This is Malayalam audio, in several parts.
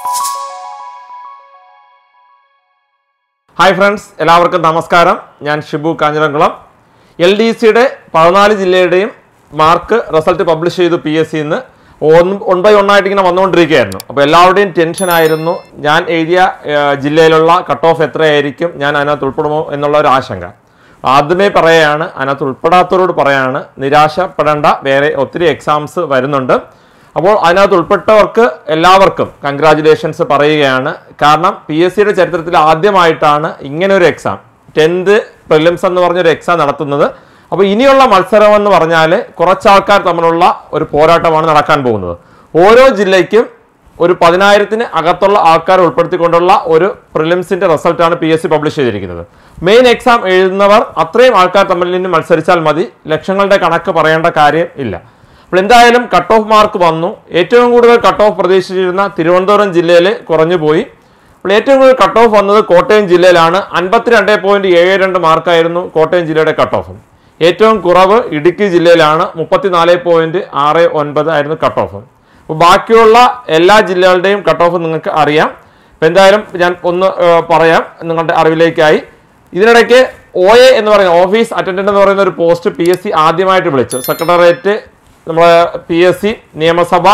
ഹായ് ഫ്രണ്ട്സ് എല്ലാവർക്കും നമസ്കാരം ഞാൻ ഷിബു കാഞ്ഞിരംകുളം എൽ ഡി സിയുടെ പതിനാല് ജില്ലയുടെയും മാർക്ക് റിസൾട്ട് പബ്ലിഷ് ചെയ്തു പി എസ് സിന്ന് ഒന്ന് ഒൺ ബൈ ഒന്നായിട്ട് ഇങ്ങനെ വന്നുകൊണ്ടിരിക്കുകയായിരുന്നു അപ്പോൾ എല്ലാവരുടെയും ടെൻഷൻ ആയിരുന്നു ഞാൻ എഴുതിയ ഏഹ്, ജില്ലയിലുള്ള കട്ട് ഓഫ് എത്രയായിരിക്കും ഞാൻ അതിനകത്ത് ഉൾപ്പെടുമോ എന്നുള്ള ഒരു ആശങ്ക ആദ്യമേ പറയുകയാണ് അതിനകത്ത് ഉൾപ്പെടാത്തവരോട് പറയാണ് നിരാശപ്പെടേണ്ട വേറെ ഒത്തിരി എക്സാംസ് വരുന്നുണ്ട് അപ്പോൾ അതിനകത്ത് ഉൾപ്പെട്ടവർക്ക് എല്ലാവർക്കും കൺഗ്രാചുലേഷൻസ് പറയുകയാണ് കാരണം പി എസ് സിയുടെ ചരിത്രത്തിൽ ആദ്യമായിട്ടാണ് ഇങ്ങനെ ഒരു എക്സാം ടെൻത്ത് പ്രിലിംസ് എന്ന് പറഞ്ഞൊരു എക്സാം നടത്തുന്നത് അപ്പോൾ ഇനിയുള്ള മത്സരം എന്ന് പറഞ്ഞാൽ കുറച്ച് ആൾക്കാർ തമ്മിലുള്ള ഒരു പോരാട്ടമാണ് നടക്കാൻ പോകുന്നത് ഓരോ ജില്ലയ്ക്കും ഒരു പതിനായിരത്തിന് അകത്തുള്ള ആൾക്കാർ ഉൾപ്പെടുത്തിക്കൊണ്ടുള്ള ഒരു പ്രിലിംസിന്റെ റിസൾട്ടാണ് പി എസ് സി പബ്ലിഷ് ചെയ്തിരിക്കുന്നത് മെയിൻ എക്സാം എഴുതുന്നവർ അത്രയും ആൾക്കാർ തമ്മിൽ നിന്ന് മത്സരിച്ചാൽ മതി ലക്ഷങ്ങളുടെ കണക്ക് പറയേണ്ട കാര്യം ഇല്ല അപ്പോൾ എന്തായാലും കട്ട് ഓഫ് മാർക്ക് വന്നു ഏറ്റവും കൂടുതൽ കട്ട് ഓഫ് പ്രതീക്ഷിച്ചിരുന്ന തിരുവനന്തപുരം ജില്ലയിൽ കുറഞ്ഞു പോയി അപ്പോൾ ഏറ്റവും കൂടുതൽ കട്ട് ഓഫ് വന്നത് കോട്ടയം ജില്ലയിലാണ് അൻപത്തിരണ്ട് പോയിന്റ് ഏഴ് രണ്ട് മാർക്കായിരുന്നു കോട്ടയം ജില്ലയുടെ കട്ട് ഓഫ് ഏറ്റവും കുറവ് ഇടുക്കി ജില്ലയിലാണ് മുപ്പത്തിനാല് പോയിന്റ് ആറ് ഒൻപത് ആയിരുന്നു കട്ട് ഓഫ് അപ്പോൾ ബാക്കിയുള്ള എല്ലാ ജില്ലകളുടെയും കട്ട് ഓഫ് നിങ്ങൾക്ക് അറിയാം അപ്പോൾ എന്തായാലും ഞാൻ ഒന്ന് ഏർ, പറയാം നിങ്ങളുടെ അറിവിലേക്കായി ഇതിനിടയ്ക്ക് ഒ എ എന്ന് പറയുന്ന ഓഫീസ് അറ്റൻഡന്റ് എന്ന് പറയുന്ന ഒരു പോസ്റ്റ് പി എസ് സി ആദ്യമായിട്ട് വിളിച്ചു സെക്രട്ടേറിയറ്റ് നമ്മളെ പി എസ് സി നിയമസഭ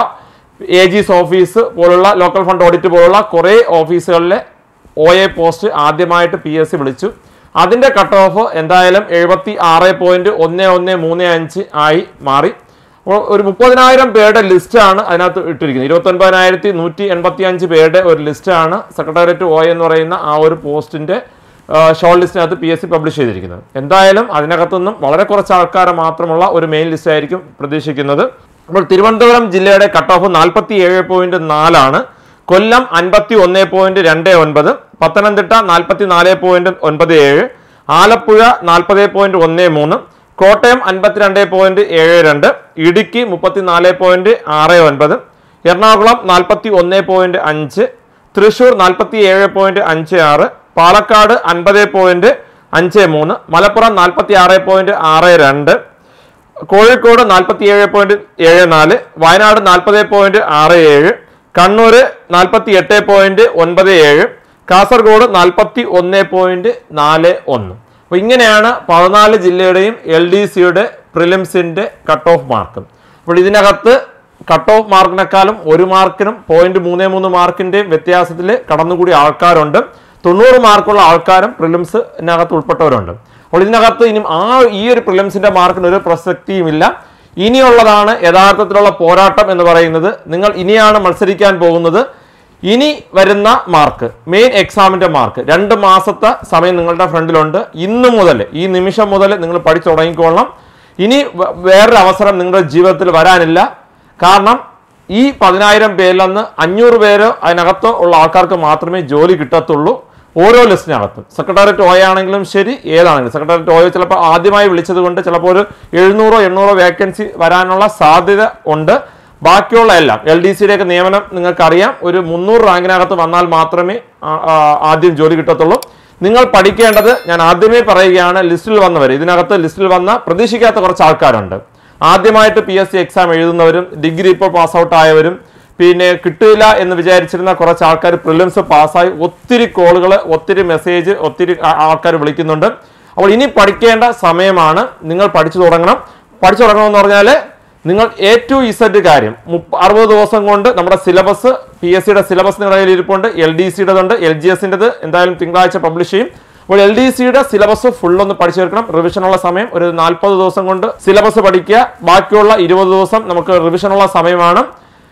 എ ജിസ് ഓഫീസ് പോലുള്ള ലോക്കൽ ഫണ്ട് ഓഡിറ്റ് പോലുള്ള കുറേ ഓഫീസുകളിലെ ഒ എ പോസ്റ്റ് ആദ്യമായിട്ട് പി എസ് സി വിളിച്ചു അതിൻ്റെ കട്ട് ഓഫ് എന്തായാലും എഴുപത്തി ആറ് പോയിന്റ് ഒന്ന് ഒന്ന് മൂന്ന് അഞ്ച് ആയി മാറി അപ്പോൾ ഒരു മുപ്പതിനായിരം പേരുടെ ലിസ്റ്റാണ് അതിനകത്ത് ഇട്ടിരിക്കുന്നത് ഇരുപത്തൊൻപതിനായിരത്തി നൂറ്റി എൺപത്തി അഞ്ച് പേരുടെ ഒരു ലിസ്റ്റാണ് സെക്രട്ടേറിയറ്റ് ഒ എന്ന് പറയുന്ന ആ ഒരു പോസ്റ്റിന്റെ ഷോർട്ട് ലിസ്റ്റിനകത്ത് പി എസ് സി പബ്ലിഷ് ചെയ്തിരിക്കുന്നത് എന്തായാലും അതിനകത്തുനിന്നും വളരെ കുറച്ച് ആൾക്കാരെ മാത്രമുള്ള ഒരു മെയിൻ ലിസ്റ്റ് ആയിരിക്കും പ്രതീക്ഷിക്കുന്നത് അപ്പോൾ തിരുവനന്തപുരം ജില്ലയുടെ കട്ട് ഓഫ് നാൽപ്പത്തി ഏഴ് പോയിന്റ് നാലാണ് കൊല്ലം അൻപത്തി ഒന്ന് പോയിന്റ് രണ്ട് ഒൻപത് പത്തനംതിട്ട നാൽപ്പത്തി നാല് പോയിന്റ് ഒൻപത് ഏഴ് ആലപ്പുഴ നാൽപ്പത് പോയിന്റ് ഒന്ന് മൂന്ന് കോട്ടയം അൻപത്തിരണ്ട് പോയിന്റ് ഏഴ് രണ്ട് ഇടുക്കി മുപ്പത്തിനാല് പോയിന്റ് ആറ് ഒൻപത് എറണാകുളം നാൽപ്പത്തി ഒന്ന് പോയിന്റ് അഞ്ച് തൃശൂർ നാൽപ്പത്തി ഏഴ് പോയിന്റ് അഞ്ച് ആറ് പാലക്കാട് അൻപത് പോയിന്റ് അഞ്ച് മൂന്ന് മലപ്പുറം നാൽപ്പത്തി ആറ് പോയിന്റ് ആറ് രണ്ട് കോഴിക്കോട് നാൽപ്പത്തി ഏഴ് പോയിന്റ് ഏഴ് നാല് വയനാട് നാൽപ്പത് പോയിന്റ് ആറ് ഏഴ് കണ്ണൂര് നാൽപ്പത്തി എട്ട് പോയിന്റ് ഒൻപത് ഏഴ് കാസർഗോഡ് നാൽപ്പത്തി ഒന്ന് പോയിന്റ് നാല് ഒന്ന് അപ്പൊ ഇങ്ങനെയാണ് പതിനാല് ജില്ലയുടെയും എൽ ഡി സിയുടെ പ്രിലിംസിന്റെ കട്ട് ഓഫ് മാർക്ക് അപ്പോൾ ഇതിനകത്ത് കട്ട് ഓഫ് മാർക്കിനേക്കാളും ഒരു മാർക്കിനും പോയിന്റ് മൂന്ന് മൂന്ന് മാർക്കിന്റെയും വ്യത്യാസത്തിൽ കടന്നുകൂടിയ ആൾക്കാരുണ്ട് തൊണ്ണൂറ് മാർക്കുള്ള ആൾക്കാരും പ്രിലിംസിനകത്ത് ഉൾപ്പെട്ടവരുണ്ട് അപ്പോൾ ഇതിനകത്ത് ഇനി ആ ഈ ഒരു പ്രിലിംസിന്റെ മാർക്കിന് ഒരു പ്രസക്തിയുമില്ല ഇനിയുള്ളതാണ് യഥാർത്ഥത്തിലുള്ള പോരാട്ടം എന്ന് പറയുന്നത് നിങ്ങൾ ഇനിയാണ് മത്സരിക്കാൻ പോകുന്നത് ഇനി വരുന്ന മാർക്ക് മെയിൻ എക്സാമിന്റെ മാർക്ക് രണ്ട് മാസത്തെ സമയം നിങ്ങളുടെ ഫ്രണ്ടിലുണ്ട് ഇന്ന് മുതൽ ഈ നിമിഷം മുതൽ നിങ്ങൾ പഠിച്ചു തുടങ്ങിക്കോളണം ഇനി വ- വേറൊരു അവസരം നിങ്ങളുടെ ജീവിതത്തിൽ വരാനില്ല കാരണം ഈ പതിനായിരം പേരിലൊന്ന് അഞ്ഞൂറ് പേരോ അതിനകത്തോ ഉള്ള ആൾക്കാർക്ക് മാത്രമേ ജോലി കിട്ടത്തുള്ളൂ ഓരോ ലിസ്റ്റിനകത്തും സെക്രട്ടേറിയറ്റ് ഓ ആണെങ്കിലും ശരി ഏതാണെങ്കിലും സെക്രട്ടേറിയറ്റ് ഓ ചിലപ്പോൾ ആദ്യമായി വിളിച്ചത് കൊണ്ട് ചിലപ്പോൾ ഒരു എഴുന്നൂറോ എണ്ണൂറോ വേക്കൻസി വരാനുള്ള സാധ്യത ഉണ്ട് ബാക്കിയുള്ള എല്ലാം എൽ ഡി സിയുടെ ഒക്കെ നിയമനം നിങ്ങൾക്കറിയാം ഒരു മുന്നൂറ് റാങ്കിനകത്ത് വന്നാൽ മാത്രമേ ആ- ആ- ആദ്യം ജോലി കിട്ടത്തുള്ളൂ നിങ്ങൾ പഠിക്കേണ്ടത് ഞാൻ ആദ്യമേ പറയുകയാണ് ലിസ്റ്റിൽ വന്നവർ ഇതിനകത്ത് ലിസ്റ്റിൽ വന്ന പ്രതീക്ഷിക്കാത്ത കുറച്ച് ആൾക്കാരുണ്ട് ആദ്യമായിട്ട് പി എസ് സി എക്സാം എഴുതുന്നവരും ഡിഗ്രി ഇപ്പോൾ പാസ് ഔട്ട് ആയവരും പിന്നെ കിട്ടില്ല എന്ന് വിചാരിച്ചിരുന്ന കുറച്ച് ആൾക്കാർ പ്രിലിംസ് പാസ്സായി ഒത്തിരി കോളുകൾ ഒത്തിരി മെസ്സേജ് ഒത്തിരി ആൾക്കാർ വിളിക്കുന്നുണ്ട് അപ്പോൾ ഇനി പഠിക്കേണ്ട സമയമാണ് നിങ്ങൾ പഠിച്ചു തുടങ്ങണം പഠിച്ചു തുടങ്ങണമെന്ന് പറഞ്ഞാൽ നിങ്ങൾ എ ടു ഇസഡ് കാര്യം മുപ്പ അറുപത് ദിവസം കൊണ്ട് നമ്മുടെ സിലബസ് പി എസ് സിയുടെ സിലബസ് നിങ്ങളുടെ കയ്യിൽ ഇരിപ്പുണ്ട് എൽ ഡി സിയുടേതുണ്ട് എൽ ജി എസിൻ്റെത് എന്തായാലും തിങ്കളാഴ്ച പബ്ലിഷ് ചെയ്യും അപ്പോൾ എൽ ഡി സിയുടെ സിലബസ് ഫുൾ ഒന്ന് പഠിച്ചു തീർക്കണം റിവിഷനുള്ള സമയം ഒരു നാൽപ്പത് ദിവസം കൊണ്ട് സിലബസ് പഠിക്കുക ബാക്കിയുള്ള ഇരുപത് ദിവസം നമുക്ക് റിവിഷനുള്ള സമയമാണ്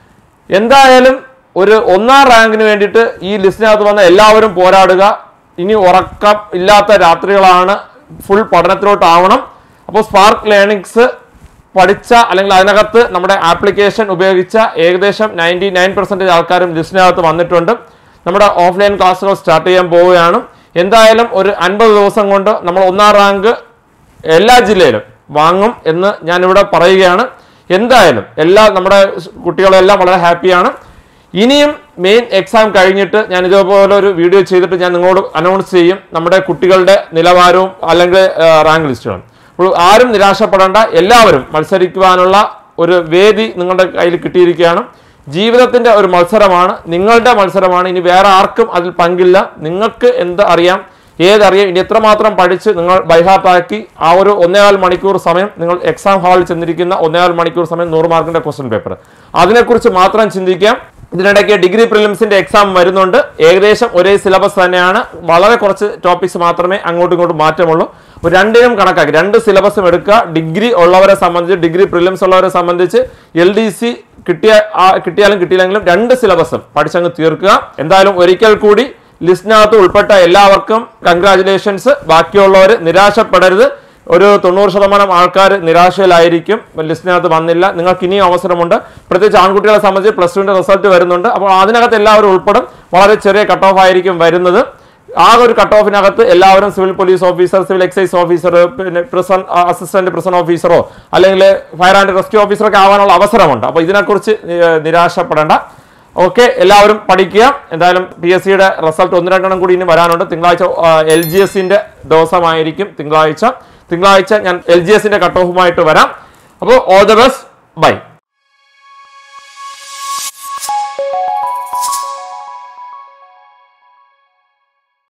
എന്തായാലും ഒരു ഒന്നാം റാങ്കിന് വേണ്ടിയിട്ട് ഈ ലിസ്റ്റിനകത്ത് വന്ന എല്ലാവരും പോരാടുക ഇനി ഉറക്കം ഇല്ലാത്ത രാത്രികളാണ് ഫുൾ പഠനത്തിലോട്ടാവണം അപ്പോൾ സ്പാർക്ക് ലേണിങ്സ് പഠിച്ച അല്ലെങ്കിൽ അതിനകത്ത് നമ്മുടെ ആപ്ലിക്കേഷൻ ഉപയോഗിച്ച ഏകദേശം നയൻറ്റി നയൻ പെർസെൻറ്റേജ് ആൾക്കാരും ലിസ്റ്റിനകത്ത് വന്നിട്ടുണ്ട് നമ്മുടെ ഓഫ്ലൈൻ ക്ലാസ്സുകൾ സ്റ്റാർട്ട് ചെയ്യാൻ പോവുകയാണ് എന്തായാലും ഒരു അൻപത് ദിവസം കൊണ്ട് നമ്മൾ ഒന്നാം റാങ്ക് എല്ലാ ജില്ലയിലും വാങ്ങും എന്ന് ഞാനിവിടെ പറയുകയാണ് എന്തായാലും എല്ലാ നമ്മുടെ കുട്ടികളെല്ലാം വളരെ ഹാപ്പിയാണ് ഇനിയും മെയിൻ എക്സാം കഴിഞ്ഞിട്ട് ഞാൻ ഇതേപോലെ ഒരു വീഡിയോ ചെയ്തിട്ട് ഞാൻ നിങ്ങളോട് അനൗൺസ് ചെയ്യും നമ്മുടെ കുട്ടികളുടെ നിലവാരവും അല്ലെങ്കിൽ റാങ്ക് ലിസ്റ്റുകളും അപ്പോൾ ആരും നിരാശപ്പെടേണ്ട എല്ലാവരും മത്സരിക്കുവാനുള്ള ഒരു വേദി നിങ്ങളുടെ കയ്യിൽ കിട്ടിയിരിക്കുകയാണ് ജീവിതത്തിന്റെ ഒരു മത്സരമാണ് നിങ്ങളുടെ മത്സരമാണ് ഇനി വേറെ ആർക്കും അതിൽ പങ്കില്ല നിങ്ങൾക്ക് എന്ത് അറിയാം ഏതറിയാം ഇനി എത്രമാത്രം പഠിച്ച് നിങ്ങൾ ബൈഹാർട്ടാക്കി ആ ഒരു ഒന്നേകാൽ മണിക്കൂർ സമയം നിങ്ങൾ എക്സാം ഹാളിൽ ചെന്നിരിക്കുന്ന ഒന്നേകാൽ മണിക്കൂർ സമയം നൂറ് മാർക്കിന്റെ ക്വസ്റ്റ്യൻ പേപ്പർ അതിനെക്കുറിച്ച് മാത്രം ചിന്തിക്കാം ഇതിനിടയ്ക്ക് ഡിഗ്രി പ്രിലിംസിന്റെ എക്സാം വരുന്നുണ്ട് ഏകദേശം ഒരേ സിലബസ് തന്നെയാണ് വളരെ കുറച്ച് ടോപ്പിക്സ് മാത്രമേ അങ്ങോട്ടും ഇങ്ങോട്ടും മാറ്റമുള്ളൂ അപ്പോൾ രണ്ടിനും കണക്കാക്കി രണ്ട് സിലബസും എടുക്കുക ഡിഗ്രി ഉള്ളവരെ സംബന്ധിച്ച് ഡിഗ്രി പ്രിലിംസ് ഉള്ളവരെ സംബന്ധിച്ച് എൽ ഡി സി കിട്ടിയ ആ- കിട്ടിയാലും കിട്ടിയില്ലെങ്കിലും രണ്ട് സിലബസും പഠിച്ചങ്ങ് തീർക്കുക എന്തായാലും ഒരിക്കൽ കൂടി ലിസ്റ്റിനകത്ത് ഉൾപ്പെട്ട എല്ലാവർക്കും കൺഗ്രാചുലേഷൻസ് ബാക്കിയുള്ളവർ നിരാശപ്പെടരുത് ഒരു തൊണ്ണൂറ് ശതമാനം ആൾക്കാർ നിരാശയിലായിരിക്കും ലിസ്റ്റിനകത്ത് വന്നില്ല നിങ്ങൾക്ക് ഇനിയും അവസരമുണ്ട് പ്രത്യേകിച്ച് ആൺകുട്ടികളെ സംബന്ധിച്ച് പ്ലസ് ടുവിന്റെ റിസൾട്ട് വരുന്നുണ്ട് അപ്പോൾ അതിനകത്ത് എല്ലാവരും ഉൾപ്പെടും വളരെ ചെറിയ കട്ട് ഓഫ് ആയിരിക്കും വരുന്നത് ആ ഒരു കട്ട് ഓഫിനകത്ത് എല്ലാവരും civil police officer civil excise officer പിന്നെ പ്രിസൺ അസിസ്റ്റന്റ് പ്രിസൺ ഓഫീസറോ അല്ലെങ്കിൽ ഫയർ ആൻഡ് റെസ്ക്യൂ ഓഫീസറൊക്കെ ആവാനുള്ള അവസരമുണ്ട് അപ്പോൾ ഇതിനെക്കുറിച്ച് ഏഹ്, നിരാശപ്പെടേണ്ട ഓക്കെ എല്ലാവരും പഠിക്കുക എന്തായാലും പി എസ് സിയുടെ റിസൾട്ട് ഒന്ന് രണ്ടെണ്ണം കൂടി ഇനി വരാനുണ്ട് തിങ്കളാഴ്ച എൽ ജി എസിന്റെ ദിവസമായിരിക്കും തിങ്കളാഴ്ച തിങ്കളാഴ്ച ഞാൻ എൽ ജി എസിന്റെ കട്ട് ഓഫുമായിട്ട് വരാം അപ്പോൾ ഓൾ ദ ബെസ്റ്റ് ബൈ